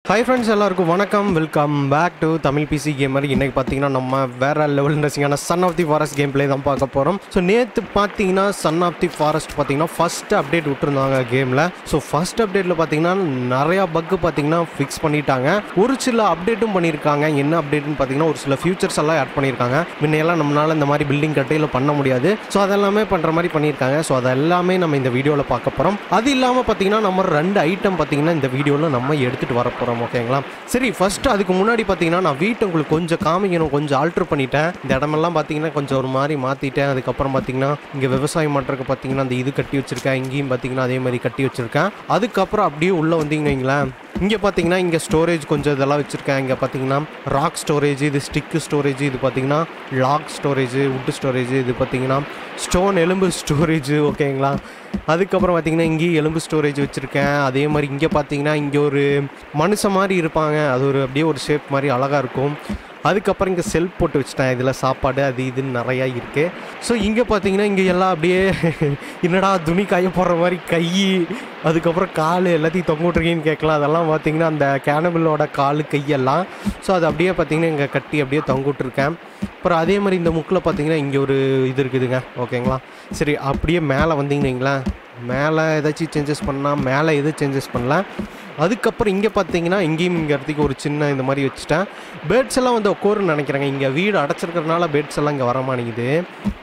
hi friends எல்லாருக்கும் வணக்கம் welcome back to Tamil PC gamer இன்னைக்கு பார்த்தீங்கன்னா நம்ம வேற லெவல் இன்ட்ரெஸ்டிங்கான son of the forest game play தான் பார்க்க போகிறோம் ஸோ நேற்று பார்த்தீங்கன்னா சன் ஆஃப் தி ஃபாரஸ்ட் பார்த்தீங்கன்னா ஃபர்ஸ்ட் அப்டேட் விட்டுருந்தாங்க கேமில் ஸோ ஃபர்ஸ்ட் அப்டேட்டில் பார்த்தீங்கன்னா நிறையா பக்கு பார்த்தீங்கன்னா ஃபிக்ஸ் பண்ணிட்டாங்க ஒரு சில அப்டேட்டும் பண்ணியிருக்காங்க என்ன அப்டேட்னு பார்த்தீங்கன்னா ஒரு சில ஃபியூச்சர்ஸ் எல்லாம் ஆட் பண்ணியிருக்காங்க முன்னையெல்லாம் நம்மளால இந்த மாதிரி பில்டிங் கட்டையில் பண்ண முடியாது ஸோ அதெல்லாமே பண்ணுற மாதிரி பண்ணியிருக்காங்க ஸோ அதெல்லாமே நம்ம இந்த வீடியோவில் பார்க்க போகிறோம் அது இல்லாமல் பார்த்தீங்கன்னா நம்ம ரெண்டு ஐட்டம் பார்த்தீங்கன்னா இந்த வீடியோவில் நம்ம எடுத்துகிட்டு வர போகிறோம் ஓகேங்களா சரி ஃபர்ஸ்ட் அதுக்கு முன்னாடி பார்த்தீங்கன்னா நான் வீட்டை உங்களுக்கு கொஞ்சம் காமிக்கணும் கொஞ்சம் ஆல்ட்ரு பண்ணிட்டேன் இந்த இடமெல்லாம் பார்த்தீங்கன்னா கொஞ்சம் ஒரு மாதிரி மாற்றிட்டேன் அதுக்கப்புறம் பார்த்தீங்கன்னா இங்கே விவசாயம் பண்ணுறதுக்கு பார்த்தீங்கன்னா அந்த இது கட்டி வச்சிருக்கேன் இங்கேயும் பார்த்தீங்கன்னா அதே மாதிரி கட்டி வச்சிருக்கேன் அதுக்கப்புறம் அப்படியே உள்ளே வந்தீங்கன்னு வைங்களேன் இங்கே பார்த்தீங்கன்னா இங்கே ஸ்டோரேஜ் கொஞ்சம் இதெல்லாம் வச்சுருக்கேன் இங்கே பார்த்தீங்கன்னா ராக் ஸ்டோரேஜ் இது ஸ்டிக்கு ஸ்டோரேஜ் இது பார்த்தீங்கன்னா லாக் ஸ்டோரேஜ் வுட் ஸ்டோரேஜ் இது பார்த்தீங்கன்னா ஸ்டோன் எலும்பு ஸ்டோரேஜ் ஓகேங்களா அதுக்கப்புறம் பார்த்தீங்கன்னா இங்கேயும் எலும்பு ஸ்டோரேஜ் வச்சுருக்கேன் அதே மாதிரி இங்கே பார்த்தீங்கன்னா இங்கே ஒரு மனுஷன் மாதிரி இருப்பாங்க அது ஒரு அப்படியே ஒரு ஷேப் மாதிரி அழகாக இருக்கும் அதுக்கப்புறம் இங்கே செல்ஃப் போட்டு வச்சுட்டேன் இதில் சாப்பாடு அது இதுன்னு நிறையா இருக்குது ஸோ இங்கே பார்த்தீங்கன்னா இங்கே எல்லாம் அப்படியே என்னடா துணி காய போடுற மாதிரி கை அதுக்கப்புறம் கால் எல்லாத்தையும் தொங்க விட்ருக்கீன்னு கேட்கலாம் அதெல்லாம் பார்த்தீங்கன்னா அந்த கேனபிளோட கால் கையெல்லாம் ஸோ அது அப்படியே பார்த்தீங்கன்னா இங்கே கட்டி அப்படியே தொங்க விட்ருக்கேன் அப்புறம் அதே மாதிரி இந்த முக்கில் பார்த்தீங்கன்னா இங்கே ஒரு இது இருக்குதுங்க ஓகேங்களா சரி அப்படியே மேலே வந்தீங்கன்னு வைங்களேன் மேலே ஏதாச்சும் சேஞ்சஸ் பண்ணால் மேலே எதுவும் சேஞ்சஸ் பண்ணல அதுக்கப்புறம் இங்கே பார்த்தீங்கன்னா இங்கேயும் இங்கே இடத்துக்கு ஒரு சின்ன இந்த மாதிரி வச்சுட்டேன் பேர்ட்ஸ் எல்லாம் வந்து உட்காருன்னு நினைக்கிறேங்க இங்கே வீடு அடைச்சிருக்கிறதுனால பேர்ட்ஸ் எல்லாம் இங்கே வர மாட்டேங்குது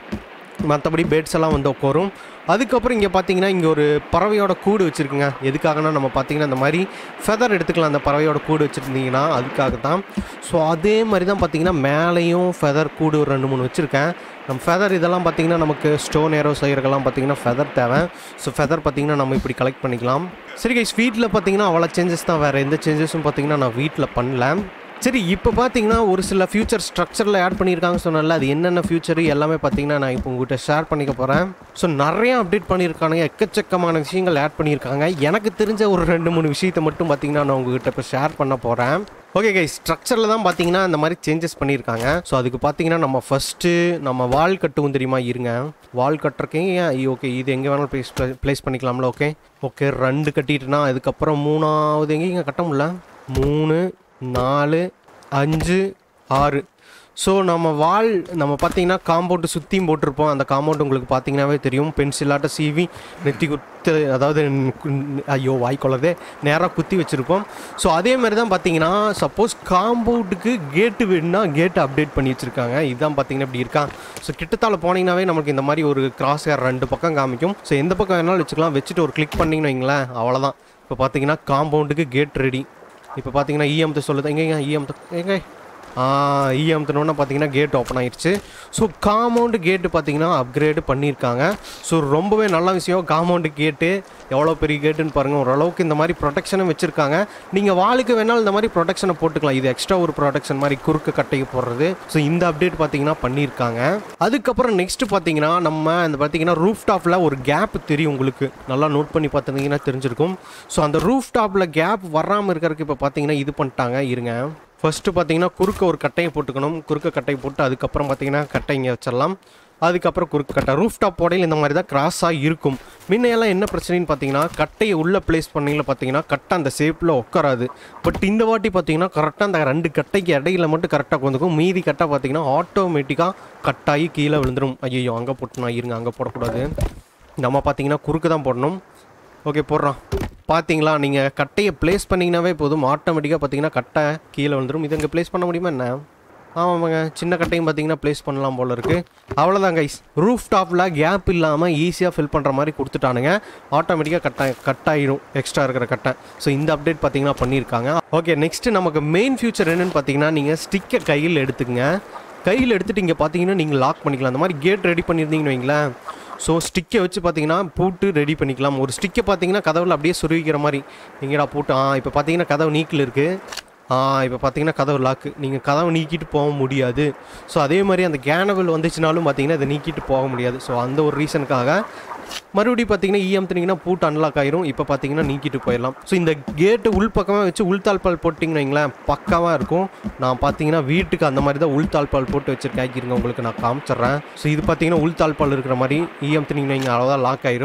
மற்றபடி பேர்ட்ஸ் எல்லாம் வந்து உட்காரும் அதுக்கப்புறம் இங்கே பார்த்தீங்கன்னா இங்கே ஒரு பறவையோட கூடு வச்சுருக்குங்க எதுக்காகனா நம்ம பார்த்தீங்கன்னா இந்த மாதிரி ஃபெதர் எடுத்துக்கலாம் அந்த பறவையோட கூடு வச்சுருந்தீங்கன்னா அதுக்காக தான் ஸோ அதே மாதிரி தான் பார்த்தீங்கன்னா மேலேயும் ஃபெதர் கூடு ஒரு ரெண்டு மூணு வச்சுருக்கேன் நம்ம ஃபெதர் இதெல்லாம் பார்த்தீங்கன்னா நமக்கு ஸ்டோன் ஏரோ செய்கிறக்கெல்லாம் பார்த்தீங்கன்னா ஃபெதர் தேவை ஸோ ஃபெதர் பார்த்தீங்கன்னா நம்ம இப்படி கலெக்ட் பண்ணிக்கலாம் சரி கைஸ் வீட்டில் பார்த்தீங்கன்னா அவ்வளோ சேஞ்சஸ் தான் வேறு எந்த சேஞ்சஸும் பார்த்தீங்கன்னா நான் வீட்டில் பண்ணல சரி இப்போ பார்த்தீங்கன்னா ஒரு சில ஃபியூச்சர் ஸ்ட்ரக்சரில் ஆட் பண்ணியிருக்காங்க சொன்னால அது என்னென்ன ஃபியூச்சர் எல்லாமே பார்த்தீங்கன்னா நான் இப்போ உங்கள்கிட்ட ஷேர் பண்ணிக்க போகிறேன் ஸோ நிறைய அப்டேட் பண்ணியிருக்காங்க எக்கச்சக்கமான விஷயங்கள் ஆட் பண்ணியிருக்காங்க எனக்கு தெரிஞ்ச ஒரு ரெண்டு மூணு விஷயத்தை மட்டும் பார்த்தீங்கன்னா நான் உங்ககிட்ட இப்போ ஷேர் பண்ண போகிறேன் ஓகே கை ஸ்ட்ரக்சரில் தான் பார்த்தீங்கன்னா இந்த மாதிரி சேஞ்சஸ் பண்ணியிருக்காங்க ஸோ அதுக்கு பார்த்தீங்கன்னா நம்ம ஃபஸ்ட்டு நம்ம வால் கட்டுவோம் தெரியுமா இருங்க வால் கட்டுறக்கே ஓகே இது எங்கே வேணாலும் ப்ளேஸ் ப்ளேஸ் பண்ணிக்கலாம்ல ஓகே ஓகே ரெண்டு கட்டிட்டுனா அதுக்கப்புறம் மூணாவது எங்கேயும் கட்ட முடியல மூணு நாலு அஞ்சு ஆறு ஸோ நம்ம வால் நம்ம பார்த்தீங்கன்னா காம்பவுண்டு சுற்றியும் போட்டிருப்போம் அந்த காம்பவுண்ட் உங்களுக்கு பார்த்தீங்கன்னாவே தெரியும் பென்சிலாட்ட சீவி நெத்தி குத்து அதாவது கு- ஐயோ வாய்க்குள்ளதே நேராக குத்தி வச்சுருப்போம் ஸோ அதே மாதிரி தான் பார்த்தீங்கன்னா சப்போஸ் காம்பவுண்டுக்கு கேட்டு வேணும்னா கேட்டு அப்டேட் பண்ணி வச்சுருக்காங்க இதுதான் பார்த்தீங்கன்னா இப்படி இருக்கான் ஸோ கிட்டத்தால போனீங்கன்னாவே நமக்கு இந்த மாதிரி ஒரு கிராஸ் ஏர் ரெண்டு பக்கம் காமிக்கும் ஸோ எந்த பக்கம் வேணாலும் வச்சுக்கலாம் வச்சுட்டு ஒரு கிளிக் பண்ணிங்கன்னு வைங்களேன் அவ்வளோதான் இப்போ பார்த்தீங்கன்னா காம்பவுண்டுக்கு கேட் ரெடி இப்போ பார்த்தீங்கன்னா இஎம்த்து சொல்லுது எங்கேங்க இஎம்த்து எங்க இஎம்த்துனோடனே பார்த்தீங்கன்னா கேட் ஓப்பன் ஆயிடுச்சு ஸோ காம்பவுண்டு கேட்டு பார்த்தீங்கன்னா அப்கிரேடு பண்ணியிருக்காங்க ஸோ ரொம்பவே நல்ல விஷயம் காம்பவுண்டு கேட்டு எவ்வளோ பெரிய கேட்டுன்னு பாருங்கள் ஓரளவுக்கு இந்த மாதிரி ப்ரொடெக்ஷனும் வச்சுருக்காங்க நீங்கள் வாளுக்கு வேணாலும் இந்த மாதிரி ப்ரொடெக்ஷனை போட்டுக்கலாம் இது எக்ஸ்ட்ரா ஒரு ப்ரொடெக்ஷன் மாதிரி குறுக்கு கட்டைக்கு போடுறது ஸோ இந்த அப்டேட் பார்த்தீங்கன்னா பண்ணியிருக்காங்க அதுக்கப்புறம் நெக்ஸ்ட் பார்த்தீங்கன்னா நம்ம இந்த பார்த்தீங்கன்னா ரூஃப் டாப்பில் ஒரு கேப் தெரியும் உங்களுக்கு நல்லா நோட் பண்ணி பார்த்துருந்தீங்கன்னா தெரிஞ்சிருக்கும் ஸோ அந்த ரூஃப் டாப்பில் கேப் வராமல் இருக்கிறதுக்கு இப்போ பார்த்தீங்கன்னா இது பண்ணிட்டாங்க இருங்க ஃபர்ஸ்ட்டு பார்த்தீங்கன்னா குறுக்க ஒரு கட்டையை போட்டுக்கணும் குறுக்க கட்டையை போட்டு அதுக்கப்புறம் பார்த்தீங்கன்னா கட்டை இங்கே வச்சிடலாம் அதுக்கப்புறம் குறுக்கு கட்டை ரூஃப் டாப் போடையில் இந்த மாதிரி தான் கிராஸாக இருக்கும் முன்னையெல்லாம் என்ன பிரச்சனைன்னு பார்த்தீங்கன்னா கட்டையை உள்ளே ப்ளேஸ் பண்ணீங்கள பார்த்தீங்கன்னா கட்டை அந்த ஷேப்பில் உட்காராது பட் இந்த வாட்டி பார்த்தீங்கன்னா கரெக்டாக அந்த ரெண்டு கட்டைக்கு இடையில மட்டும் கரெக்டாக கொண்டுக்கும் மீதி கட்டை பார்த்தீங்கன்னா ஆட்டோமேட்டிக்காக கட்டாகி கீழே விழுந்துடும் ஐயோ அங்கே போட்டுனா இருங்க அங்கே போடக்கூடாது நம்ம பார்த்தீங்கன்னா குறுக்கு தான் போடணும் ஓகே போடுறான் பார்த்தீங்களா நீங்கள் கட்டையை ப்ளேஸ் பண்ணிங்கனாவே போதும் ஆட்டோமேட்டிக்காக பார்த்தீங்கன்னா கட்டை கீழே வந்துடும் இது இங்கே ப்ளேஸ் பண்ண முடியுமா என்ன ஆமாங்க சின்ன கட்டையும் பார்த்தீங்கன்னா ப்ளேஸ் பண்ணலாம் போல இருக்குது அவ்வளோதான் கைஸ் ரூஃப் டாப்பில் கேப் இல்லாமல் ஈஸியாக ஃபில் பண்ணுற மாதிரி கொடுத்துட்டானுங்க ஆட்டோமேட்டிக்காக கட்டாய் கட் ஆயிடும் எக்ஸ்ட்ரா இருக்கிற கட்டை ஸோ இந்த அப்டேட் பார்த்தீங்கன்னா பண்ணியிருக்காங்க ஓகே நெக்ஸ்ட்டு நமக்கு மெயின் ஃபியூச்சர் என்னன்னு பார்த்தீங்கன்னா நீங்கள் ஸ்டிக்கை கையில் எடுத்துக்கங்க கையில் எடுத்துட்டு இங்கே பார்த்தீங்கன்னா நீங்கள் லாக் பண்ணிக்கலாம் அந்த மாதிரி கேட் ரெடி பண்ணியிருந்தீங்கன்னு வைங்களேன் ஸோ ஸ்டிக்கை வச்சு பார்த்தீங்கன்னா பூட்டு ரெடி பண்ணிக்கலாம் ஒரு ஸ்டிக்கை பார்த்தீங்கன்னா கதவுல அப்படியே சொருவிக்கிற மாதிரி எங்கடா பூட்டு ஆ இப்போ பார்த்தீங்கன்னா கதவு நீக்கில் இருக்குது ஆ இப்போ பார்த்தீங்கன்னா கதவு லாக்கு நீங்கள் கதவை நீக்கிட்டு போக முடியாது ஸோ அதே மாதிரி அந்த கேனபிள் வந்துச்சுனாலும் பார்த்தீங்கன்னா அதை நீக்கிட்டு போக முடியாது ஸோ அந்த ஒரு ரீசனுக்காக மறுபடியும் பார்த்தீங்கன்னா இஎம் தினீங்கன்னா பூட்டு அன்லாக் ஆயிரும் இப்போ பார்த்தீங்கன்னா நீக்கிட்டு போயிடலாம் ஸோ இந்த கேட்டு உள் பக்கமாக வச்சு உள்தாழ்பால் போட்டிங்கன்னு வைங்களேன் பக்காவாக இருக்கும் நான் பார்த்தீங்கன்னா வீட்டுக்கு அந்த மாதிரி தான் உள்தாழ்பால் போட்டு வச்சிருக்கேன் இருங்க உங்களுக்கு நான் காமிச்சிட்றேன் ஸோ இது பார்த்தீங்கன்னா உள்தாழ்பால் இருக்கிற மாதிரி இஎம் தினீங்கன்னா இங்கே அவ்வளோதான் லாக் ஆயிரும்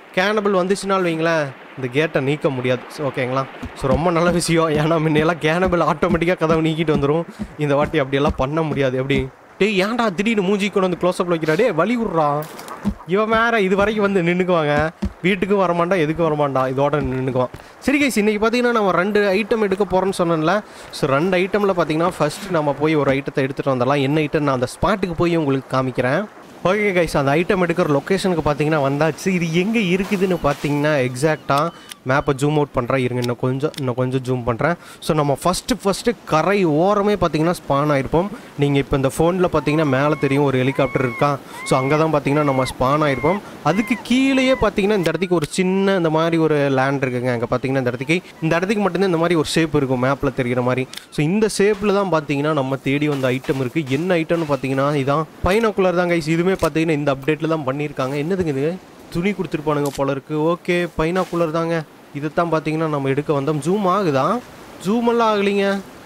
கேனபிள் வந்துச்சுனால் வைங்களேன் இந்த கேட்டை நீக்க முடியாது ஸோ ஓகேங்களா ஸோ ரொம்ப நல்ல விஷயம் ஏன்னா முன்னையெல்லாம் கேனபிள் ஆட்டோமேட்டிக்காக கதவை நீக்கிட்டு வந்துடும் இந்த வாட்டி அப்படியெல்லாம் பண்ண முடியாது எப்படி டேய் ஏன்டா திடீர்னு மூஞ்சி கொண்டு வந்து க்ளோஸ்அப்பில் வைக்கிறா டே வழி விட்றா இவன் வேற இது வரைக்கும் வந்து நின்றுக்குவாங்க வீட்டுக்கும் வரமாட்டா எதுக்கும் வரமாட்டா இதோட நின்றுக்குவான் சரி கைஸ் இன்றைக்கி பார்த்தீங்கன்னா நம்ம ரெண்டு ஐட்டம் எடுக்க போகிறோன்னு சொன்னேன்ல ஸோ ரெண்டு ஐட்டமில் பார்த்தீங்கன்னா ஃபர்ஸ்ட் நம்ம போய் ஒரு ஐட்டத்தை எடுத்துகிட்டு வந்துடலாம் என்ன ஐட்டம் நான் அந்த ஸ்பாட்டுக்கு போய் உங்களுக்கு காமிக்கிறேன் ஓகே கைஸ் அந்த ஐட்டம் எடுக்கிற லொக்கேஷனுக்கு பார்த்தீங்கன்னா வந்தாச்சு இது எங்கே இருக்குதுன்னு பார்த்தீங்கன்னா எக்ஸாக்டாக மேப்பை ஜூம் அவுட் பண்ணுறேன் இருங்க இன்னும் கொஞ்சம் இன்னும் கொஞ்சம் ஜூம் பண்ணுறேன் ஸோ நம்ம ஃபஸ்ட்டு ஃபஸ்ட்டு கரை ஓரமே பார்த்தீங்கன்னா ஸ்பான் ஆயிருப்போம் நீங்கள் இப்போ இந்த ஃபோனில் பார்த்தீங்கன்னா மேலே தெரியும் ஒரு ஹெலிகாப்டர் இருக்கா ஸோ அங்கே தான் பார்த்தீங்கன்னா நம்ம ஸ்பான் ஆயிருப்போம் அதுக்கு கீழேயே பார்த்தீங்கன்னா இந்த இடத்துக்கு ஒரு சின்ன இந்த மாதிரி ஒரு லேண்ட் இருக்குங்க அங்கே பார்த்தீங்கன்னா இந்த இடத்துக்கு இந்த இடத்துக்கு மட்டும்தான் இந்த மாதிரி ஒரு ஷேப் இருக்கும் மேப்பில் தெரிகிற மாதிரி ஸோ இந்த ஷேப்பில் தான் பார்த்தீங்கன்னா நம்ம தேடி வந்த ஐட்டம் இருக்குது என்ன ஐட்டம்னு பார்த்தீங்கன்னா இதான் பைனாக்குலர் தான் கைஸ் இதுவுமே பார்த்தீங்கன்னா இந்த அப்டேட்டில் தான் பண்ணியிருக்காங்க என்னதுங்க இது துணி கொடுத்துருப்பானுங்க போல இருக்கு ஓகே பைனாக்குலர் தாங்க இதைத்தான் பார்த்தீங்கன்னா நம்ம எடுக்க வந்தோம் ஜூம் ஆகுதா ஜூம் எல்லாம் ஆகலைங்க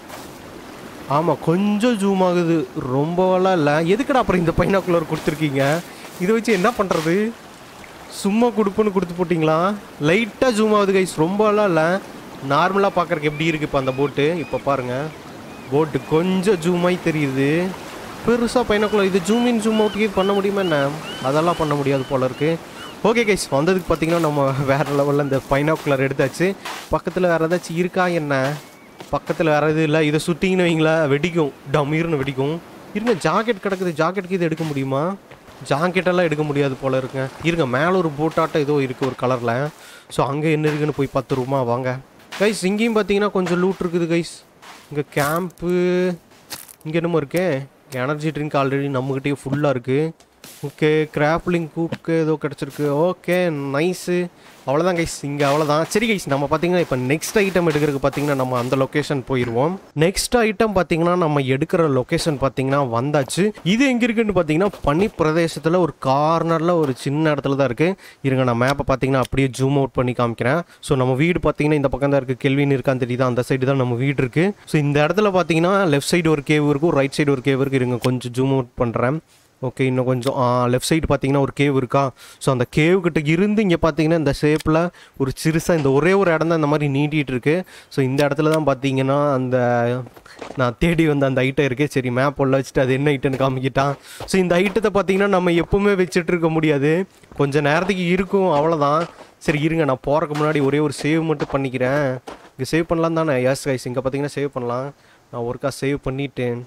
ஆமாம் கொஞ்சம் ஜூம் ஆகுது ரொம்பவெல்லாம் இல்லை எதுக்குடா அப்புறம் இந்த பைனாக்குலர் கொடுத்துருக்கீங்க இதை வச்சு என்ன பண்ணுறது சும்மா கொடுப்புன்னு கொடுத்து போட்டிங்களா லைட்டாக ஜூம் ஆகுது கைஸ் ரொம்பலாம் இல்லை நார்மலாக பார்க்குறக்கு எப்படி இருக்குது இப்போ அந்த போட்டு இப்போ பாருங்கள் போட்டு கொஞ்சம் ஜூம் ஆகி தெரியுது பெருசாக பைனாக்குலர் இது ஜூம் இன் ஜூம் அவுட் பண்ண முடியுமா என்ன அதெல்லாம் பண்ண முடியாது போல இருக்குது ஓகே கைஸ் வந்ததுக்கு பார்த்தீங்கன்னா நம்ம வேறு லெவலில் இந்த பைனாக்குலர் எடுத்தாச்சு பக்கத்தில் வேறு ஏதாச்சும் இருக்கா என்ன பக்கத்தில் வேறு எதுவும் இல்லை இதை சுட்டிங்கன்னு வைங்களேன் வெடிக்கும் டமீர்னு வெடிக்கும் இருங்க ஜாக்கெட் கிடக்குது ஜாக்கெட்டுக்கு இது எடுக்க முடியுமா ஜாக்கெட்டெல்லாம் எடுக்க முடியாது போல இருக்குங்க இருங்க மேலே ஒரு போட்டாட்டம் ஏதோ இருக்குது ஒரு கலரில் ஸோ அங்கே என்ன இருக்குன்னு போய் பத்துருமா வாங்க கைஸ் இங்கேயும் பார்த்தீங்கன்னா கொஞ்சம் லூட் இருக்குது கைஸ் இங்கே கேம்ப்பு இங்கே என்னமோ இருக்கே எனர்ஜி ட்ரிங்க் ஆல்ரெடி நம்மக்கிட்டே ஃபுல்லாக இருக்குது ஓகே கிராப்லிங் கூக்கு ஏதோ கிடச்சிருக்கு ஓகே நைஸு அவ்வளோதான் கைஸ் இங்கே அவ்வளோதான் சரி கைஸ் நம்ம பார்த்தீங்கன்னா இப்போ நெக்ஸ்ட் ஐட்டம் எடுக்கிறதுக்கு பார்த்தீங்கன்னா நம்ம அந்த லொக்கேஷன் போயிடுவோம் நெக்ஸ்ட் ஐட்டம் பார்த்தீங்கன்னா நம்ம எடுக்கிற லொக்கேஷன் பார்த்தீங்கன்னா வந்தாச்சு இது எங்கே இருக்குன்னு பார்த்தீங்கன்னா பனி பிரதேசத்தில் ஒரு கார்னரில் ஒரு சின்ன இடத்துல தான் இருக்குது இருங்க நான் மேப்பை பார்த்தீங்கன்னா அப்படியே ஜூம் அவுட் பண்ணி காமிக்கிறேன் ஸோ நம்ம வீடு பார்த்தீங்கன்னா இந்த பக்கம் தான் இருக்குது கெல்வின் இருக்கான்னு தெரியுதா அந்த சைடு தான் நம்ம வீடு இருக்குது ஸோ இந்த இடத்துல பார்த்தீங்கன்னா லெஃப்ட் சைடு ஒரு கேவ் இருக்கும் ரைட் சைடு ஒரு கேவ் இருக்குது இருங்க கொஞ்சம் ஜூம் அவுட் பண்ணுறேன் ஓகே இன்னும் கொஞ்சம் லெஃப்ட் சைடு பார்த்தீங்கன்னா ஒரு கேவ் இருக்கா ஸோ அந்த கேவ் கிட்ட இருந்து இங்கே பார்த்தீங்கன்னா இந்த ஷேப்பில் ஒரு சிறுசாக இந்த ஒரே ஒரு இடம் தான் இந்த மாதிரி நீட்டிகிட்டு இருக்கு ஸோ இந்த இடத்துல தான் பார்த்தீங்கன்னா அந்த நான் தேடி வந்த அந்த ஐட்டம் இருக்குது சரி மேப் உள்ள வச்சுட்டு அது என்ன ஐட்டம்னு காமிக்கிட்டான் ஸோ இந்த ஐட்டத்தை பார்த்தீங்கன்னா நம்ம எப்பவுமே வச்சுட்டு இருக்க முடியாது கொஞ்சம் நேரத்துக்கு இருக்கும் அவ்வளோதான் சரி இருங்க நான் போகிறக்கு முன்னாடி ஒரே ஒரு சேவ் மட்டும் பண்ணிக்கிறேன் இங்கே சேவ் பண்ணலாம் தானே எஸ் கைஸ் இங்கே பார்த்தீங்கன்னா சேவ் பண்ணலாம் நான் ஒருக்கா சேவ் பண்ணிட்டேன்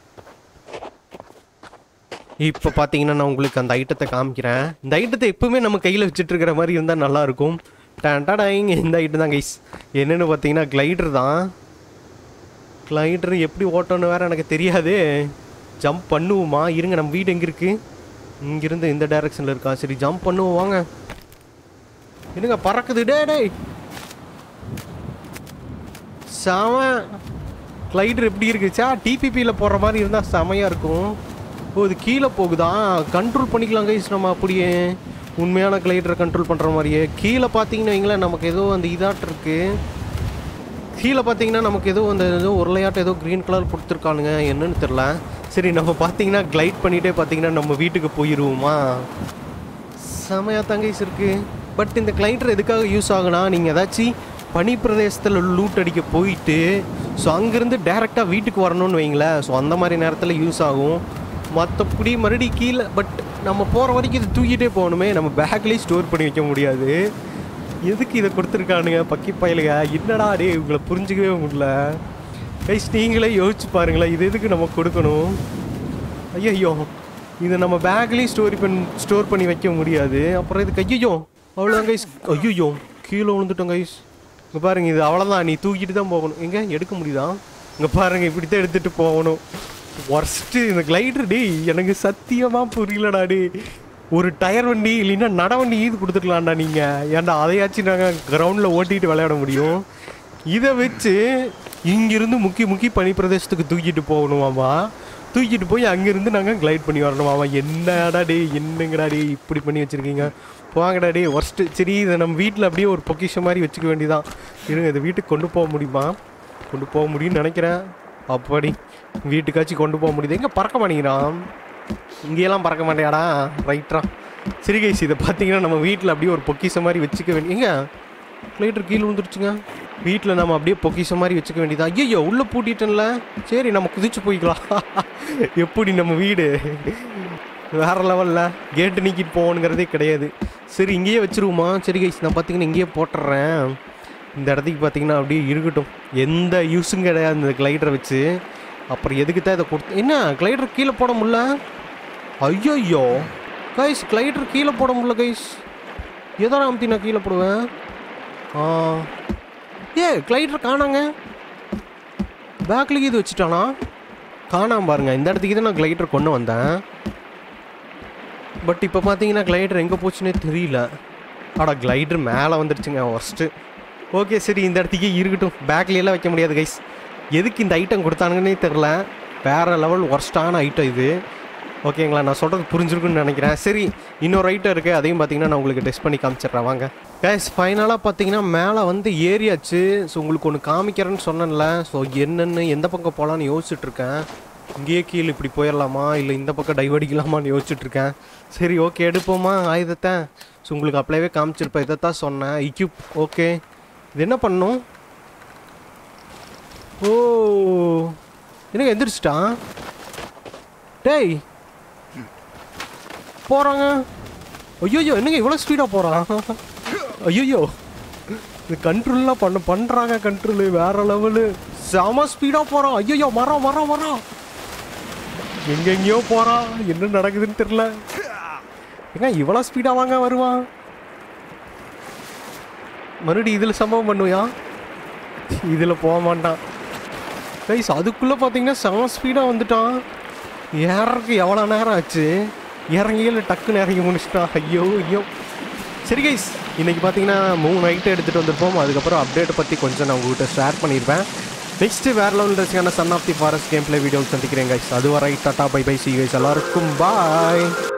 இப்போ பார்த்தீங்கன்னா நான் உங்களுக்கு அந்த ஐட்டத்தை காமிக்கிறேன் இந்த ஐட்டத்தை எப்பவுமே நம்ம கையில் வச்சுட்டு இருக்கிற மாதிரி இருந்தால் நல்லாயிருக்கும் டேண்டாடாயிங்க இந்த ஐட்டம் தான் கைஸ் என்னென்னு பார்த்தீங்கன்னா கிளைடர் தான் கிளைடர் எப்படி ஓட்டணும்னு வேறு எனக்கு தெரியாது ஜம்ப் பண்ணுவோமா இருங்க நம்ம வீடு எங்கே இருக்குது இங்கிருந்து இந்த டைரக்ஷனில் இருக்கா சரி ஜம்ப் பண்ணுவோம் வாங்க இருங்க பறக்குது டே டேய் செம கிளைடர் எப்படி இருக்குச்சா டிபிபியில் போடுற மாதிரி இருந்தால் செமையாக இருக்கும் ஓ இது கீழே போகுதா கண்ட்ரோல் பண்ணிக்கலாம் கைஸ் நம்ம அப்படியே உண்மையான கிளைடரை கண்ட்ரோல் பண்ணுற மாதிரியே கீழே பார்த்தீங்கன்னா வைங்களேன் நமக்கு ஏதோ அந்த இதாட்டு இருக்கு கீழே பார்த்தீங்கன்னா நமக்கு ஏதோ அந்த ஏதோ உருளையாட்டம் ஏதோ க்ரீன் கலர் கொடுத்துருக்கானுங்க என்னன்னு தெரில சரி நம்ம பார்த்தீங்கன்னா கிளைட் பண்ணிகிட்டே பார்த்தீங்கன்னா நம்ம வீட்டுக்கு போயிடுவோமா செமையாக தங்கைஸ் இருக்கு பட் இந்த கிளைண்டர் எதுக்காக யூஸ் ஆகுனா நீங்கள் ஏதாச்சும் பனி பிரதேசத்தில் லூட் அடிக்க போயிட்டு ஸோ அங்கேருந்து டேரெக்டாக வீட்டுக்கு வரணும்னு வைங்களேன் ஸோ அந்த மாதிரி நேரத்தில் யூஸ் ஆகும் மற்றபடி மறுபடி கீழே பட் நம்ம போகிற வரைக்கும் இது தூக்கிட்டே போகணுமே நம்ம பேக்லேயும் ஸ்டோர் பண்ணி வைக்க முடியாது எதுக்கு இதை கொடுத்துருக்கானுங்க பக்கி பயலுங்க என்னடா டே இவங்களை புரிஞ்சிக்கவே முடியல கைஸ் நீங்களே யோசிச்சு பாருங்களேன் இது எதுக்கு நம்ம கொடுக்கணும் ஐயோ இதை நம்ம பேக்லேயும் ஸ்டோரி பண்ணி ஸ்டோர் பண்ணி வைக்க முடியாது அப்புறம் இதுக்கு ஐயோ அவ்வளோதான் கைஸ் ஐயோ கீழே விழுந்துட்டோம் கைஸ் இங்கே பாருங்க இது அவ்வளோதான் நீ தூக்கிட்டு தான் போகணும் எங்கே எடுக்க முடியுதா இங்கே பாருங்க இப்படி தான் எடுத்துகிட்டு போகணும் ஒர்ஸ்ட்டு இந்த கிளைடர் டேய் எனக்கு சத்தியமாக புரியலடா டே ஒரு டயர் வண்டி இல்லைன்னா நட வண்டி ஈது கொடுத்துக்கலாம்டா நீங்கள் ஏன்டா அதையாச்சும் நாங்கள் கிரவுண்டில் ஓட்டிட்டு விளையாட முடியும் இதை வச்சு இங்கிருந்து முக்கி முக்கி பனி பிரதேசத்துக்கு தூக்கிட்டு போகணுமாமா தூக்கிட்டு போய் அங்கேருந்து நாங்கள் கிளைட் பண்ணி வரணுமாமா என்னடா டே என்னங்கடா டே இப்படி பண்ணி வச்சுருக்கீங்க போங்கடா டே ஒர்ஸ்ட்டு சரி இதை நம்ம வீட்டில் அப்படியே ஒரு பொக்கிஷம் மாதிரி வச்சுக்க வேண்டியதான் இருங்க இதை வீட்டுக்கு கொண்டு போக முடியுமா கொண்டு போக முடியும்னு நினைக்கிறேன் அப்படி வீட்டுக்காச்சும் கொண்டு போக முடியுது எங்கே பறக்க மாட்டேங்கிறான் இங்கேயெல்லாம் பறக்க மாட்டேயாடா ரைட்ரா சரி கைஸ் இதை பார்த்தீங்கன்னா நம்ம வீட்டில் அப்படியே ஒரு பொக்கிஷம் மாதிரி வச்சுக்க வேண்டிய எங்க கிளைட்டர் கீழே விழுந்துருச்சுங்க வீட்டில் நம்ம அப்படியே பொக்கிஷம் மாதிரி வச்சுக்க வேண்டியதா ஐயோ உள்ளே பூட்டிட்டேன்ல சரி நம்ம குதிச்சு போய்க்கலாம் எப்படி நம்ம வீடு வேற லெவலில் கேட்டு நீக்கிட்டு போகணுங்கிறதே கிடையாது சரி இங்கேயே வச்சிருவோமா சரி கைஸ் நான் பார்த்தீங்கன்னா இங்கேயே போட்டுறேன் இந்த இடத்துக்கு பார்த்தீங்கன்னா அப்படியே இருக்கட்டும் எந்த யூஸும் கிடையாது இந்த கிளைடரை வச்சு அப்புறம் எதுக்கு தான் இதை கொடுத்து என்ன கிளைடர் கீழே போட முடியல ஐயோ கைஸ் கிளைடர் கீழே போட முடியல கைஸ் எதோ அமுத்தி நான் கீழே போடுவேன் ஆ ஏ கிளைடர் காணாங்க பேக்லேயே இது வச்சுட்டானா காணாம பாருங்க இந்த இடத்துக்கு தான் நான் கிளைடர் கொண்டு வந்தேன் பட் இப்போ பார்த்தீங்கன்னா கிளைடர் எங்கே போச்சுன்னே தெரியல அடா கிளைடர் மேலே வந்துடுச்சுங்க ஃபஸ்ட்டு ஓகே சரி இந்த இடத்துக்கே இருக்கட்டும் பேக்ல எல்லாம் வைக்க முடியாது கைஸ் எதுக்கு இந்த ஐட்டம் கொடுத்தானுங்கன்னே தெரில வேற லெவல் ஒர்ஸ்டான ஐட்டம் இது ஓகேங்களா நான் சொல்கிறது புரிஞ்சிருக்குன்னு நினைக்கிறேன் சரி இன்னொரு ஐட்டம் இருக்குது அதையும் பார்த்தீங்கன்னா நான் உங்களுக்கு டெஸ்ட் பண்ணி காமிச்சிடுறேன் வாங்க கைஸ் ஃபைனலாக பார்த்தீங்கன்னா மேலே வந்து ஏறியாச்சு ஸோ உங்களுக்கு ஒன்று காமிக்கிறேன்னு சொன்னேன்ல ஸோ என்னென்னு எந்த பக்கம் போகலான்னு யோசிச்சுட்டு இருக்கேன் இங்கேயே கீழே இப்படி போயிடலாமா இல்லை இந்த பக்கம் டைவ் அடிக்கலாமான்னு யோசிச்சுட்டு இருக்கேன் சரி ஓகே எடுப்போமா ஆயுதத்தை ஸோ உங்களுக்கு அப்படியே காமிச்சிருப்பேன் இதை தான் சொன்னேன் இக்யூப் ஓகே இது என்ன பண்ணும் ஓ எனக்கு எந்திரிச்சிட்டான் டேய் போகிறாங்க ஐயோயோ என்னங்க இவ்வளோ ஸ்பீடாக போகிறான் ஐயோயோ இது கண்ட்ரோல்லாம் பண்ண பண்ணுறாங்க கண்ட்ரோலு வேற லெவலு செம ஸ்பீடாக போகிறான் ஐயோயோ மரம் மரம் மரம் எங்கெங்கேயோ போகிறான் என்ன நடக்குதுன்னு தெரில ஏங்க இவ்வளோ ஸ்பீடாக வாங்க வருவான் மறுபடியும் இதில் சம்பவம் பண்ணுவியா இதில் போக மாட்டான் கைஸ் அதுக்குள்ளே பார்த்தீங்கன்னா செம ஸ்பீடாக வந்துட்டான் ஏறக்கு எவ்வளோ நேரம் ஆச்சு இறங்கியில் டக்குன்னு இறங்கி முடிச்சிட்டான் ஐயோ ஐயோ சரி கைஸ் இன்னைக்கு பார்த்தீங்கன்னா மூணு நைட்டு எடுத்துகிட்டு வந்திருப்போம் அதுக்கப்புறம் அப்டேட்டை பற்றி கொஞ்சம் நான் உங்கள்கிட்ட ஷேர் பண்ணியிருப்பேன் நெக்ஸ்ட்டு வேறு லெவல் ரசிக்கான son of the forest game play video சந்திக்கிறேன் கைஸ் அது வரை tata bye bye see guys எல்லாருக்கும் பாய்